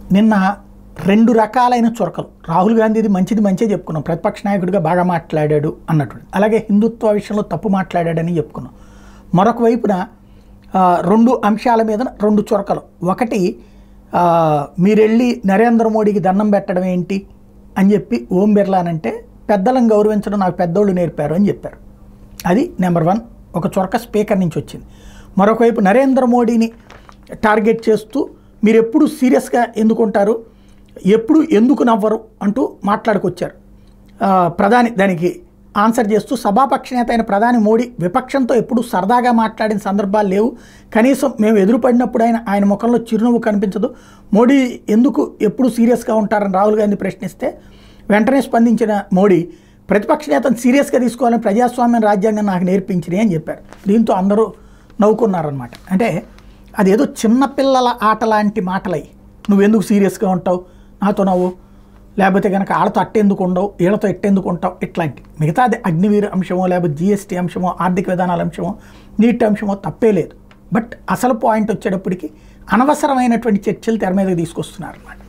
నిన్న రెండు రకాలైన చొరకలు రాహుల్ గాంధీది మంచిది మంచిగా చెప్పుకున్నాం ప్రతిపక్ష నాయకుడిగా బాగా మాట్లాడాడు అన్నట్టు అలాగే హిందుత్వ విషయంలో తప్పు మాట్లాడాడని చెప్పుకున్నాం మరొక వైపున ఆ, రెండు అంశాల మీద రెండు చొరకలు ఒకటి ఆ, మీరెళ్ళి నరేంద్ర మోడీకి దండం పెట్టడం ఏంటి అని చెప్పి ఓం బిర్లానంటే పెద్దలను గౌరవించడం నాకు పెద్దోళ్ళు నేర్పారు అని చెప్పారు అది నెంబర్ వన్ ఒక చొరక స్పీకర్ నుంచి వచ్చింది మరొక వైపు నరేంద్ర మోడీని టార్గెట్ చేస్తూ మీరు ఎప్పుడు సీరియస్గా ఎందుకుంటారు ఎప్పుడు ఎందుకు నవ్వరు అంటూ మాట్లాడుకొచ్చారు ఆ, ప్రధాని దానికి ఆన్సర్ చేస్తూ సభాపక్ష నేత అయిన ప్రధాని మోడీ విపక్షంతో ఎప్పుడు సరదాగా మాట్లాడిన సందర్భాలు లేవు కనీసం మేము ఎదురుపడినప్పుడు ఆయన ఆయన ముఖంలో చిరునవ్వు కనిపించదు మోడీ ఎందుకు ఎప్పుడు సీరియస్గా ఉంటారని రాహుల్ గాంధీ ప్రశ్నిస్తే వెంటనే స్పందించిన మోడీ ప్రతిపక్ష నేతను సీరియస్గా తీసుకోవాలని ప్రజాస్వామ్యం రాజ్యాంగం నాకు నేర్పించింది అని చెప్పారు దీంతో అందరూ నవ్వుకున్నారనమాట అంటే అదేదో చిన్నపిల్లల ఆట లాంటి మాటలై నువ్వెందుకు సీరియస్గా ఉంటావు నాతో నవ్వు లేకపోతే కనుక ఆళ్ళతో అట్టేందుకు ఉండవు వీళ్ళతో ఎట్టేందుకు ఉంటావు ఇట్లాంటి మిగతాది అగ్నివీర్ అంశమో లేకపోతే జిఎస్టీ అంశమో ఆర్థిక విధానాల అంశమో నీటి అంశమో తప్పే లేదు బట్ అసలు పాయింట్ వచ్చేటప్పటికి అనవసరమైనటువంటి చర్చలు తెర మీదకి తీసుకొస్తున్నారు అన్నమాట